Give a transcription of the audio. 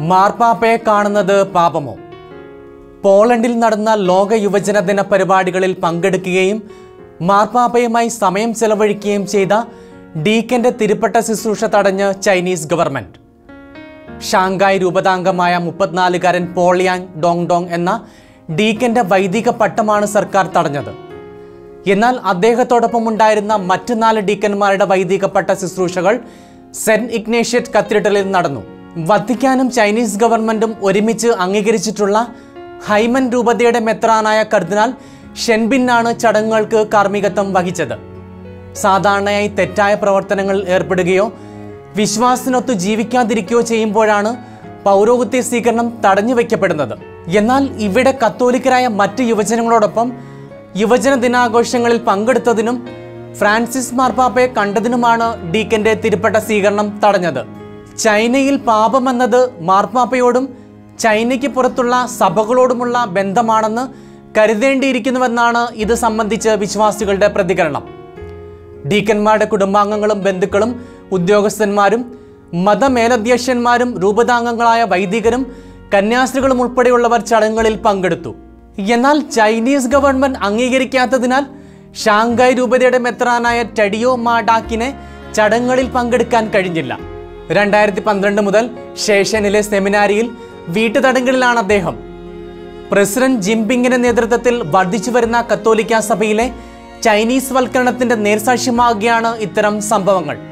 മാർപ്പാപ്പയെ കാണുന്നത് പാപമോ പോളണ്ടിൽ നടന്ന ലോക യുവജന ദിന പരിപാടികളിൽ പങ്കെടുക്കുകയും മാർപ്പാപ്പയുമായി സമയം ചെലവഴിക്കുകയും ചെയ്ത ഡീക്കന്റെ തിരുപ്പട്ട ശുശ്രൂഷ തടഞ്ഞ് ചൈനീസ് ഗവൺമെന്റ് ഷാങ്കായ് രൂപതാംഗമായ മുപ്പത്തിനാലുകാരൻ പോളിയാങ് ഡോങ് ഡോങ് എന്ന ഡീക്കന്റെ വൈദിക പട്ടമാണ് സർക്കാർ തടഞ്ഞത് എന്നാൽ അദ്ദേഹത്തോടൊപ്പം ഉണ്ടായിരുന്ന മറ്റു നാല് ഡീക്കന്മാരുടെ വൈദിക പട്ട ശുശ്രൂഷകൾ സെന്റ് ഇഗ്നേഷ്യറ്റ് കത്തീഡ്രലിൽ നടന്നു വത്തിക്കാനും ചൈനീസ് ഗവൺമെന്റും ഒരുമിച്ച് അംഗീകരിച്ചിട്ടുള്ള ഹൈമൻ രൂപതയുടെ മെത്രാനായ കർദിനാൾ ഷെൻബിന്നാണ് ചടങ്ങുകൾക്ക് കാർമ്മികത്വം വഹിച്ചത് സാധാരണയായി തെറ്റായ പ്രവർത്തനങ്ങളിൽ ഏർപ്പെടുകയോ വിശ്വാസത്തിനൊത്ത് ജീവിക്കാതിരിക്കുകയോ ചെയ്യുമ്പോഴാണ് പൗരോഹിത്യ സ്വീകരണം തടഞ്ഞു വയ്ക്കപ്പെടുന്നത് എന്നാൽ ഇവിടെ കത്തോലിക്കരായ മറ്റ് യുവജനങ്ങളോടൊപ്പം യുവജന ദിനാഘോഷങ്ങളിൽ പങ്കെടുത്തതിനും ഫ്രാൻസിസ് മാർപ്പാപ്പയെ കണ്ടതിനുമാണ് ഡീക്കന്റെ തിരുപ്പട്ട സ്വീകരണം തടഞ്ഞത് ചൈനയിൽ പാപമെന്നത് മാർപ്പാപ്പയോടും ചൈനയ്ക്ക് പുറത്തുള്ള സഭകളോടുമുള്ള ബന്ധമാണെന്ന് കരുതേണ്ടിയിരിക്കുന്നുവെന്നാണ് ഇത് സംബന്ധിച്ച് വിശ്വാസികളുടെ പ്രതികരണം ഡീക്കന്മാരുടെ കുടുംബാംഗങ്ങളും ബന്ധുക്കളും ഉദ്യോഗസ്ഥന്മാരും മതമേലധ്യക്ഷന്മാരും രൂപതാംഗങ്ങളായ വൈദികരും കന്യാസ്ത്രീകളും ഉൾപ്പെടെയുള്ളവർ ചടങ്ങുകളിൽ പങ്കെടുത്തു എന്നാൽ ചൈനീസ് ഗവൺമെന്റ് അംഗീകരിക്കാത്തതിനാൽ ഷാങ്കായ് രൂപതയുടെ മെത്രാനായ ടഡിയോ മാഡാക്കിനെ ചടങ്ങുകളിൽ പങ്കെടുക്കാൻ കഴിഞ്ഞില്ല രണ്ടായിരത്തി പന്ത്രണ്ട് മുതൽ ഷേഷനിലെ സെമിനാരിയിൽ വീട്ടുതടങ്കലിലാണ് അദ്ദേഹം പ്രസിഡന്റ് ജിംപിങ്ങിന്റെ നേതൃത്വത്തിൽ വർദ്ധിച്ചു വരുന്ന കത്തോലിക്ക സഭയിലെ ചൈനീസ് വൽക്കരണത്തിന്റെ നേർസാക്ഷ്യമാകുകയാണ് ഇത്തരം സംഭവങ്ങൾ